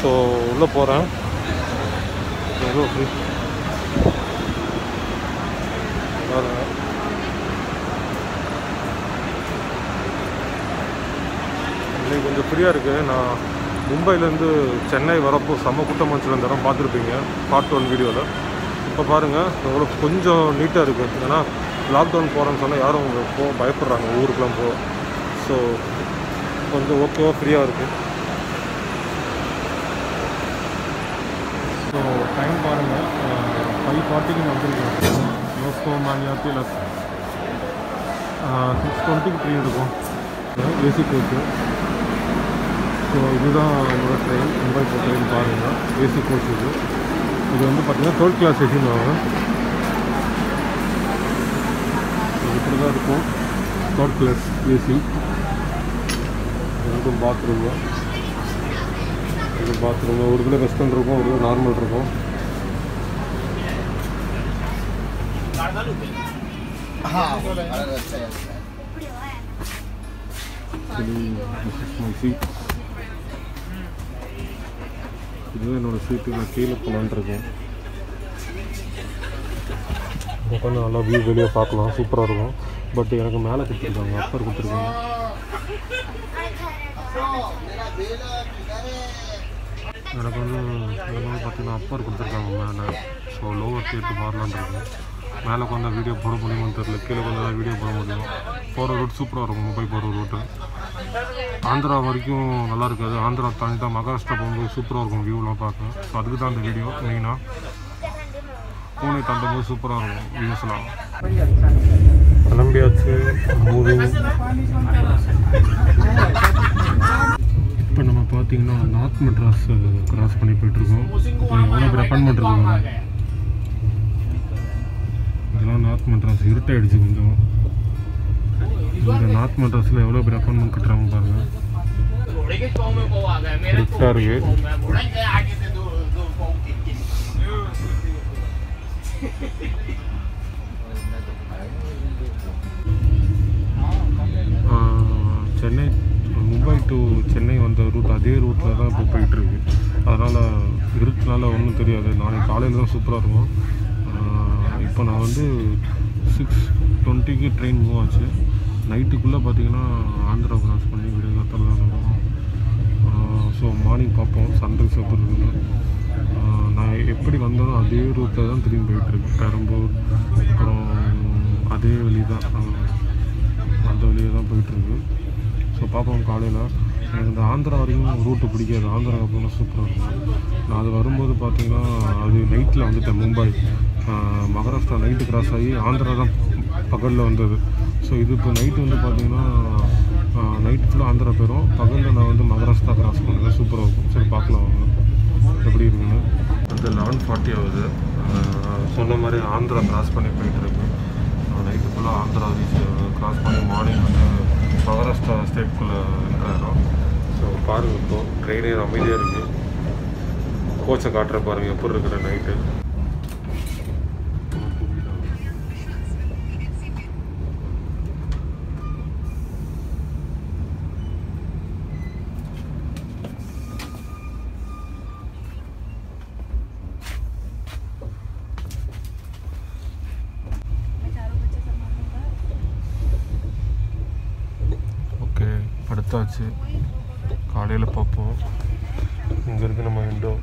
So உள்ளே போகிறேன் எவ்வளோ ஃப்ரீ பாருங்க இன்னைக்கு கொஞ்சம் ஃப்ரீயாக இருக்குது நான் மும்பைலேருந்து சென்னை வரப்போ செம்ம கூட்டம் வந்துச்சு அந்த இடம் பார்த்துருப்பீங்க பார்ட் ஒன் வீடியோவில் இப்போ பாருங்கள் எவ்வளோ கொஞ்சம் நீட்டாக இருக்குது ஏன்னா லாக்டவுன் போகிறேன்னு சொன்னால் யாரும் அங்க போ பயப்படுறாங்க ஊருக்குலாம் போக ஸோ கொஞ்சம் ஓகேவாக ஃப்ரீயாக இருக்குது ஸோ டைம் பாருங்கள் ஃபைவ் ஃபார்ட்டிக்கு வந்திருக்கேன் மோஸ்கோ மானியாத்தி இல்லை சிக்ஸ் டுவெண்ட்டிக்கு ட்ரெயின் இருக்கும் ஏசி கோச்சு ஸோ இதுதான் என்னோட ட்ரெயின் மும்பை போ ட்ரெயின் பாருங்கள் ஏசி கோச் இது இது வந்து பார்த்தீங்கன்னா தேர்ட் கிளாஸ் ஏசின்னு வாங்க இப்படி தான் இருக்கும் தேர்ட் கிளாஸ் ஏசி ரெண்டும் பாத்ரூமு இது பாத்ரூம் ஒரு இதில் வெஸ்டர்ன் இருக்கும் ஒரு இதில் நார்மல் இருக்கும் Actually, this is my seat. இதுதான் என்னோட சீட்டு நான் கீழே போகலான்ட்டு இருக்கேன் உட்காந்து நல்லா வியூ வெளியே பார்க்கலாம் சூப்பராக இருக்கும் பட் எனக்கு மேலே கொடுத்துருக்காங்க அப்பர் கொடுத்துருக்காங்க எனக்கு வந்து எனக்கு வந்து பார்த்தீங்கன்னா அப்பர் கொடுத்துருக்காங்க மேலே ஸோ லோவர் சீட்டு மாறலான் இருக்கேன் மேலே உட்காந்து வீடியோ போட முடியுமான்னு தெரியல கீழே உட்காந்து வீடியோ போட முடியும் போகிற ரூட் சூப்பராக இருக்கும் மும்பை போகிற ரூட்டு ஆந்திரா வரைக்கும் நல்லா இருக்காது ஆந்திரா தாண்டி தான் மகாராஷ்டிரா போகும்போது சூப்பராக இருக்கும் வியூலாம் பார்க்க ஸோ அதுக்கு தான் இந்த வீடியோ மெயினாக பூனை தாண்டும் போது சூப்பராக இருக்கும் வியூஸ்லாம் கிளம்பியாச்சு மூவிங் இப்போ நம்ம பார்த்தீங்கன்னா நார்த் மெட்ராஸ் கிராஸ் பண்ணி போயிட்டுருக்கோம் இப்போ எவ்வளோ பேர் அப்பாயின்மெண்ட் இருக்குங்க இதெல்லாம் நார்த் மெட்ராஸ் இருட்டாயிடுச்சு கொஞ்சம் இந்த நார்த் மெட்ராஸில் எவ்வளோ பேர் அப்பாயின்மெண்ட் கட்டுறாங்க பாருங்கள் இருட்டாக இருக்கு ஆஹ், சென்னை மும்பை டு சென்னை வந்த ரூட் அதே ரூட்டில் தான் இப்போ போயிட்டுருக்கு அதனால் இருட்டுனால ஒன்றும் தெரியாது நாளைக்கு காலையில் தான் சூப்பராக இருக்கும் ஆஹ், இப்போ நான் வந்து சிக்ஸ் டுவெண்ட்டிக்கு ட்ரெயின் மூவ் ஆச்சு நைட்டுக்குள்ளே பார்த்தீங்கன்னா ஆந்திரா கிராஸ் பண்ணி விடிய காத்தால தான் வரும் ஸோ மார்னிங் பார்ப்போம் சன்ரைஸ் எப்படி இருக்குன்னு ஆஹ், நான் எப்படி வந்தனோ அதே ரூட்டில் தான் திரும்பி போயிட்டுருக்கு பெரம்பூர் அப்புறம் அதே வழி தான் அந்த வழியே தான் போயிட்டுருக்கு ஸோ பார்ப்போம் காலையில் எனக்கு இந்த ஆந்திரா வரைக்கும் ரூட்டு பிடிக்காது ஆந்திரா போனால் சூப்பராக இருக்கும் நான் அது வரும்போது பார்த்தீங்கன்னா அது நைட்டில் வந்துட்டேன் மும்பை ஆஹ் மகாராஷ்டிரா நைட்டு கிராஸ் ஆகி ஆந்திரா தான் பகலில் வந்தது ஸோ இது இப்போ நைட்டு வந்து பார்த்தீங்கன்னா நைட் ஃபுல்லாக ஆந்திரா போயிடும் பகலில் நான் வந்து மகாராஷ்டிரா கிராஸ் பண்ணுவேன் சூப்பராக இருக்கும் சரி பார்க்கலாம் வாங்க எப்படி இருக்குன்னு வந்து லெவன் ஃபார்ட்டி ஆகுது ஆஹ் சொன்ன மாதிரி ஆந்திரா கிராஸ் பண்ணி போயிட்டுருக்கு நைட்டு ஃபுல்லாக ஆந்திரா ரீச் கிராஸ் பண்ணி மார்னிங் வந்து மகாராஷ்டிரா ஸ்டேட்குள்ளே இருக்கிறோம் ஸோ பாருங்கள் இப்போ ட்ரெயினே அமைதியாக இருக்குது கோச்சை காட்டுற பாருங்கள் எப்படி இருக்கிற நைட்டு ஓகே படுத்தாச்சு காலையில் பார்ப்போம் இங்கே இருக்கு நம்ம விண்டோ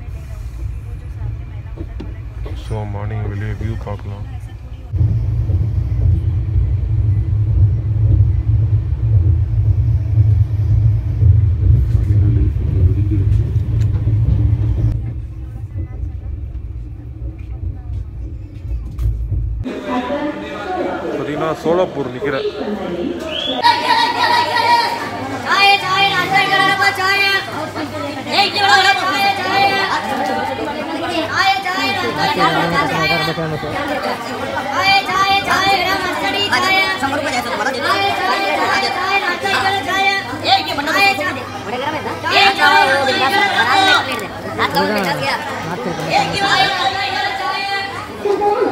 ஸோ மார்னிங் வெளியே வியூ பார்க்கலாம் பார்த்தீங்கன்னா சோலாப்பூர் நிற்கிறேன் चाय चाय नाश्ता कराना पा चाय एक की बड़ा चाय चाय चाय चाय नाश्ता कराना चाय चाय चाय गरम मस्टडी चाय समोर पे जातो मला चाय चाय चाय चाय नाश्ता कराना चाय एक की बड़ा चाय बड़े गरम है ना एक चाय रात का मिटा गया एक की बड़ा चाय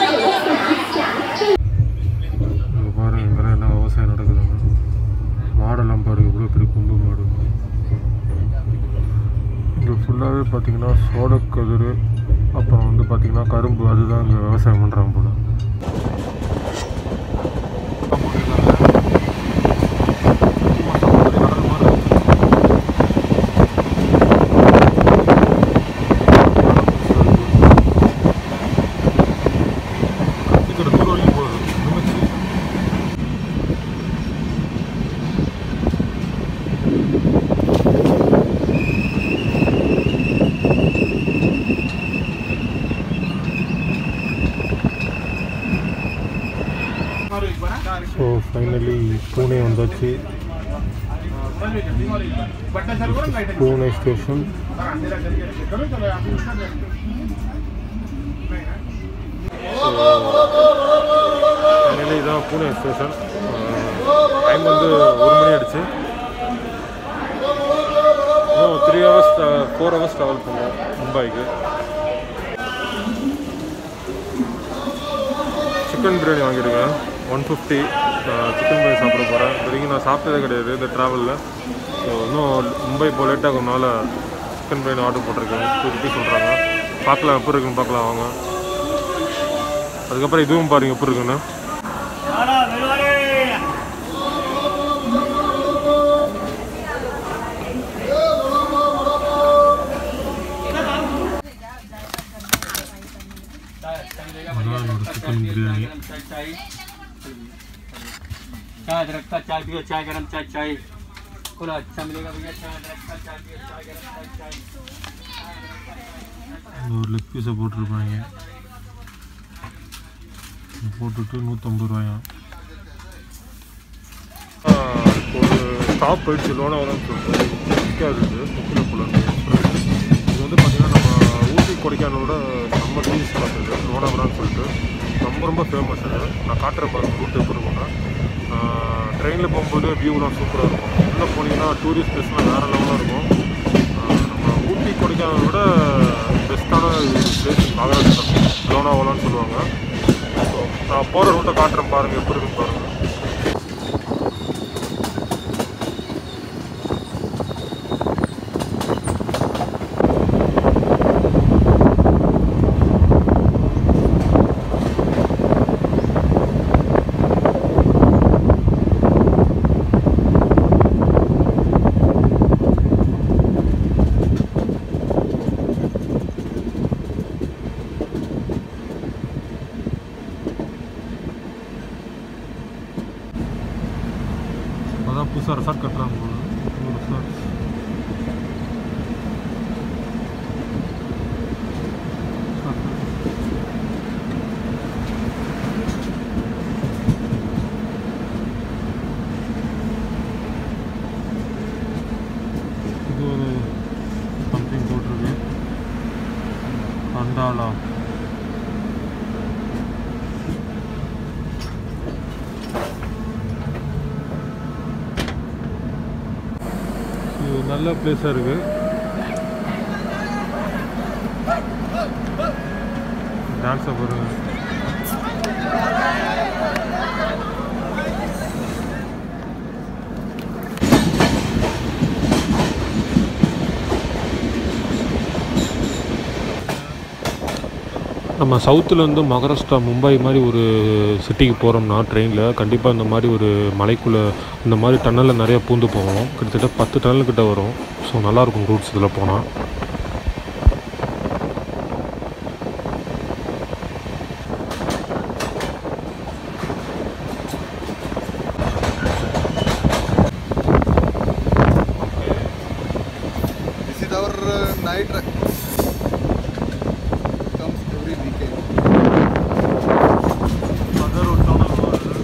இங்கே பாருங்க இங்கெல்லாம் என்ன விவசாயம் நடக்குதுங்க ஃபுல்லாகவே பார்த்தீங்கன்னா சோளக்கதிர் அப்புறம் வந்து பார்த்தீங்கன்னா கரும்பு அதுதான் இங்கே விவசாயம் பண்ணுறாங்க போல தூரம் வரைக்கும் போகுது நிமிச்சு ஸோ ஃபைனலி பூனே வந்தாச்சு பூனே ஸ்டேஷன் ஃபைனலி இதான் பூனே ஸ்டேஷன் டைம் வந்து ஒரு மணி ஆயிடுச்சு இன்னும் three hours four hours travel பண்ணோம் மும்பைக்கு சிக்கன் பிரியாணி வாங்கியிருக்கேன் ஒன் ஃபிஃப்டி சிக்கன் பிரியாணி சாப்பிட போகிறேன் இது வரைக்கும் நான் சாப்பிட்டதே கிடையாது இந்த ட்ராவலில் ஸோ இன்னும் மும்பை இப்போ லேட் ஆகும்னால சிக்கன் பிரியாணி ஆர்டர் போட்டிருக்கேன் டூ ருபீஸ் சொல்கிறாங்க பார்க்கலாம் எப்படி இருக்குன்னு பார்க்கலாம் வாங்க அதுக்கப்புறம் இதுவும் பாருங்க எப்படி இருக்குன்னு அதான் என்னோட சிக்கன் பிரியாணி चाय अदरक का चाय पियो चाय गरम चाय चाय थोड़ा अच्छा मिलेगा भैया चाय अदरक का चाय पियो चाय गरम चाय चाय இந்த ஒரு லெக் பீஸை போட்டிருப்பாங்க இதை போட்டுட்டு நூற்றம்பது ரூபாயா ஒரு ஸ்டாப் போயிடுச்சு லோனாவரம் சொல்லிட்டு நிற்காது இது முக்கில் போல இது வந்து பார்த்தீங்கன்னா நம்ம ஊட்டி கொடைக்கானலோட நம்ம டூரிஸ்ட் ஸ்பாட் இது லோனாவரம்னு சொல்லிட்டு ரொம்ப ரொம்ப ஃபேமஸ் இது நான் காட்டுற பாருங்க ரூட் எப்படி இருக்கும்னா ட்ரெயினில் போகும்போது வியூலாம் சூப்பராக இருக்கும் உள்ளே போனீங்கன்னா டூரிஸ்ட் பிளேஸ்லாம் வேறு லெவலாக இருக்கும் ஆஹ் நம்ம ஊட்டி கொடைக்கானலை விட பெஸ்ட்டான பிளேஸ் மகாராஷ்டிரா லோனாவாலான்னு சொல்லுவாங்க ஸோ நான் போகிற ரூட்டை காட்டுறேன் பாருங்கள் எப்படி இருக்குன்னு பாருங்கள் அதான் புதுசாக ரெசார்ட் கட்டுறாங்க போல ஒரு ரெசார்ட் இது ஒரு சம்திங் போட்டிருக்கு அண்டாலா இது நல்ல பிளேஸாக இருக்குது டான்ஸை பாருங்க நம்ம சவுத்துலேருந்து மகாராஷ்டிரா மும்பை மாதிரி ஒரு சிட்டிக்கு போகிறோம்னா ட்ரெயினில் கண்டிப்பாக இந்த மாதிரி ஒரு மலைக்குள்ளே இந்த மாதிரி டன்னலில் நிறைய பூந்து போவோம் கிட்டத்தட்ட பத்து டன்னல் கிட்ட வரும் ஸோ நல்லாயிருக்கும் ரூட்ஸ் இதில் போனால் This is our uh, night ride. Comes every weekend. Other ஒரு டனல் வருது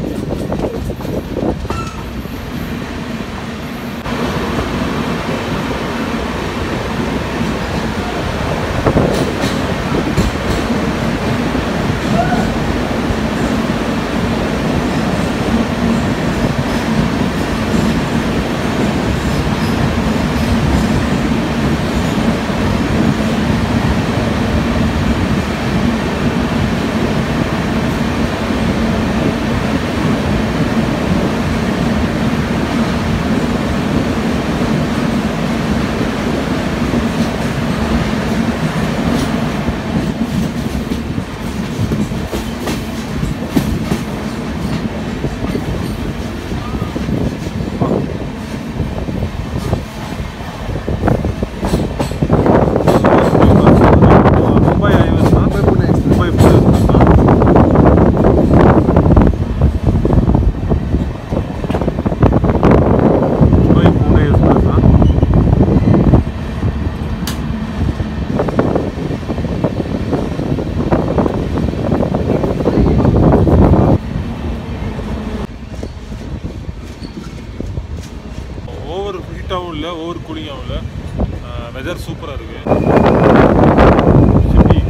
வெதர் சூப்பராக இருக்குது சிட்டி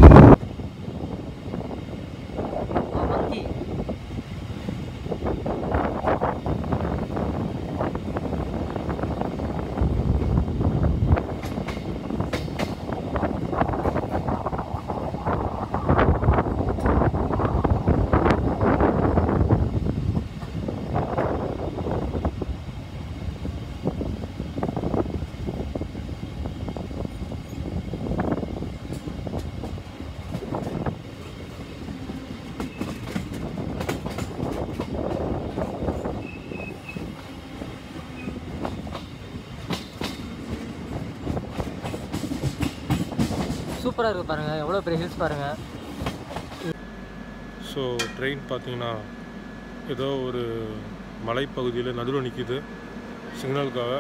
சூப்பராக இருக்குது பாருங்கள் எவ்வளோ பெரிய ஹில்ஸ் பாருங்கள் ஸோ ட்ரெயின் பார்த்தீங்கன்னா ஏதோ ஒரு மலைப்பகுதியில் நடுவில் நிற்கிது சிக்னலுக்காக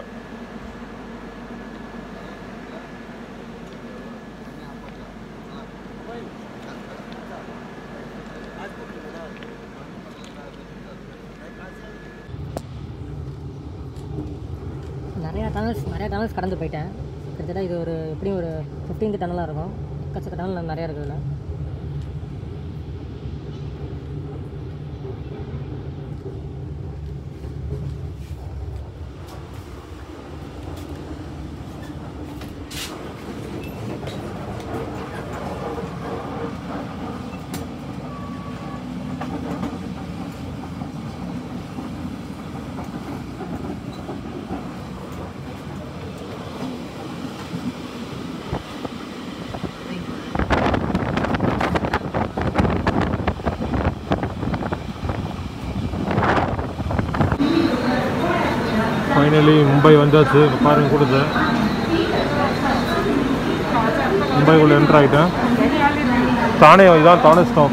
நிறையா டனல்ஸ் நிறையா டனல்ஸ் கடந்து போயிட்டேன் கிட்டத்தட்ட இது ஒரு எப்படியும் ஒரு ஃபிஃப்டீன்த் டனலாக இருக்கும் எக்கச்சக்க டனல் நிறையா இருக்குது இதில் ஃபைனலி மும்பை வந்தாச்சு இங்க பாருங்க கொடுத்து மும்பைக்குள்ளே என்ட்ரு ஆகிட்டேன் தானே இதான் தானே ஸ்டாப்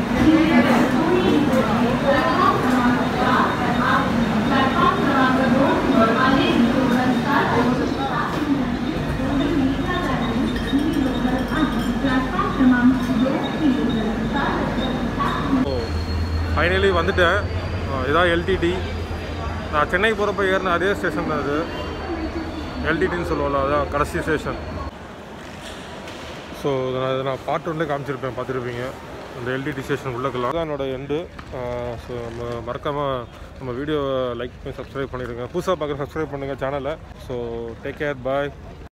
ஃபைனலி வந்துட்டேன் அஹ் இதான் எல்டிடி நான் சென்னை போகிறப்ப ஏறின அதே ஸ்டேஷன் தான் அது எல்டிடின்னு சொல்லுவோம்ல அதான் கடைசி ஸ்டேஷன் ஸோ நான் இதை நான் பார்ட் ஒன்லேயே காமிச்சிருப்பேன் பார்த்துருப்பீங்க அந்த எல்டிடி ஸ்டேஷன் உள்ளக்கலாம் அதான் என்னோட எண்டு ஸோ நம்ம மறக்காமல் நம்ம வீடியோவை லைக் பண்ணி சப்ஸ்கிரைப் பண்ணிடுங்க புதுசாக பார்க்குற சப்ஸ்கிரைப் பண்ணுங்கள் சேனலை ஸோ டேக் கேர் பாய்